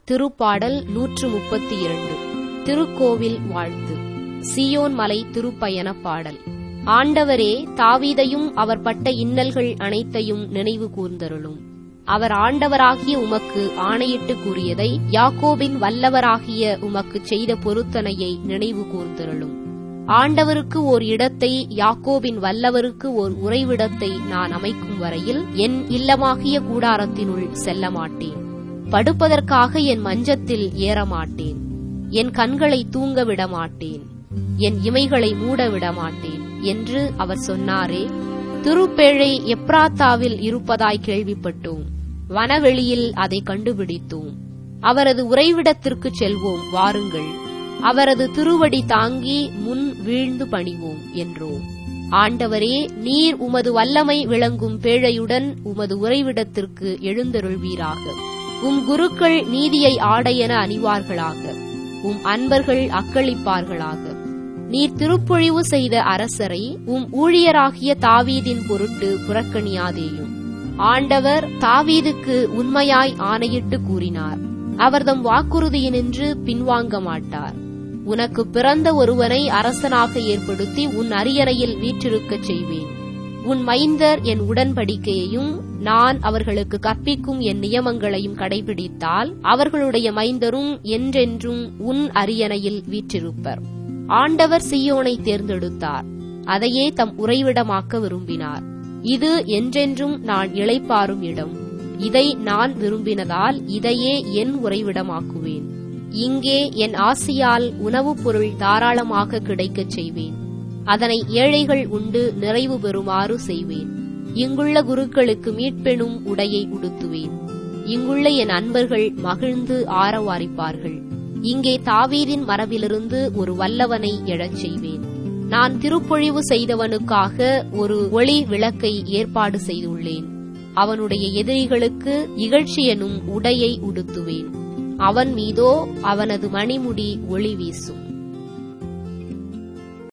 திருப்பாடல் நூற்று முப்பத்தி இரண்டு திருக்கோவில் வாழ்த்து சியோன் மலை திருப்பயண பாடல் ஆண்டவரே தாவீதையும் அவர் பட்ட இன்னல்கள் அனைத்தையும் நினைவு கூர்ந்தருளும் அவர் ஆண்டவராகிய உமக்கு ஆணையிட்டு கூறியதை யாக்கோபின் வல்லவராகிய உமக்கு செய்த பொருத்தனையை நினைவு கூர்ந்தருளும் ஆண்டவருக்கு ஓர் இடத்தை யாக்கோபின் வல்லவருக்கு ஓர் உறைவிடத்தை நான் அமைக்கும் வரையில் என் இல்லமாகிய கூடாரத்தினுள் செல்ல மாட்டேன் படுப்பதற்காக என் மஞ்சத்தில் ஏறமாட்டேன் என் கண்களை தூங்க விட மாட்டேன் என் இமைகளை மூட விட மாட்டேன் என்று அவர் சொன்னாரே திருப்பேழை எப்ராத்தாவில் இருப்பதாய் கேள்விப்பட்டோம் வனவெளியில் அதை கண்டுபிடித்தோம் அவரது உறைவிடத்திற்குச் செல்வோம் வாருங்கள் அவரது திருவடி தாங்கி முன் வீழ்ந்து பணிவோம் என்றோம் ஆண்டவரே நீர் உமது வல்லமை விளங்கும் பேழையுடன் உமது உறைவிடத்திற்கு எழுந்தருள்வீராக உம் குருக்கள் நீதியை ஆடையென அணிவார்களாக உம் அன்பர்கள் அக்களிப்பார்களாக நீர் திருப்பொழிவு செய்த அரசரை உம் ஊழியராகிய தாவீதின் பொருட்டு புறக்கணியாதேயும் ஆண்டவர் தாவீதுக்கு உண்மையாய் ஆணையிட்டு கூறினார் அவர்தம் வாக்குறுதியினின்று பின்வாங்க மாட்டார் உனக்கு பிறந்த ஒருவனை அரசனாக ஏற்படுத்தி உன் அரியணையில் வீற்றிருக்கச் செய்வேன் உன் மைந்தர் என் உடன்படிக்கையையும் நான் அவர்களுக்கு கற்பிக்கும் என் நியமங்களையும் கடைபிடித்தால் அவர்களுடைய மைந்தரும் என்றென்றும் உன் அரியணையில் வீற்றிருப்பர் ஆண்டவர் சியோனை தேர்ந்தெடுத்தார் அதையே தம் உறைவிடமாக்க விரும்பினார் இது என்றென்றும் நான் இளைப்பாறும் இடம் இதை நான் விரும்பினதால் இதையே என் உறைவிடமாக்குவேன் இங்கே என் ஆசியால் உணவுப் பொருள் தாராளமாக கிடைக்கச் செய்வேன் அதனை ஏழைகள் உண்டு நிறைவு பெறுமாறு செய்வேன் இங்குள்ள குருக்களுக்கு மீட்பெனும் உடையை உடுத்துவேன் இங்குள்ள என் அன்பர்கள் மகிழ்ந்து ஆரவாரிப்பார்கள் இங்கே தாவீதின் மரபிலிருந்து ஒரு வல்லவனை எழச் செய்வேன் நான் திருப்பொழிவு செய்தவனுக்காக ஒரு ஒளி விளக்கை ஏற்பாடு செய்துள்ளேன் அவனுடைய எதிரிகளுக்கு இகழ்ச்சி எனும் உடையை உடுத்துவேன் அவன் மீதோ அவனது மணிமுடி ஒளி வீசும்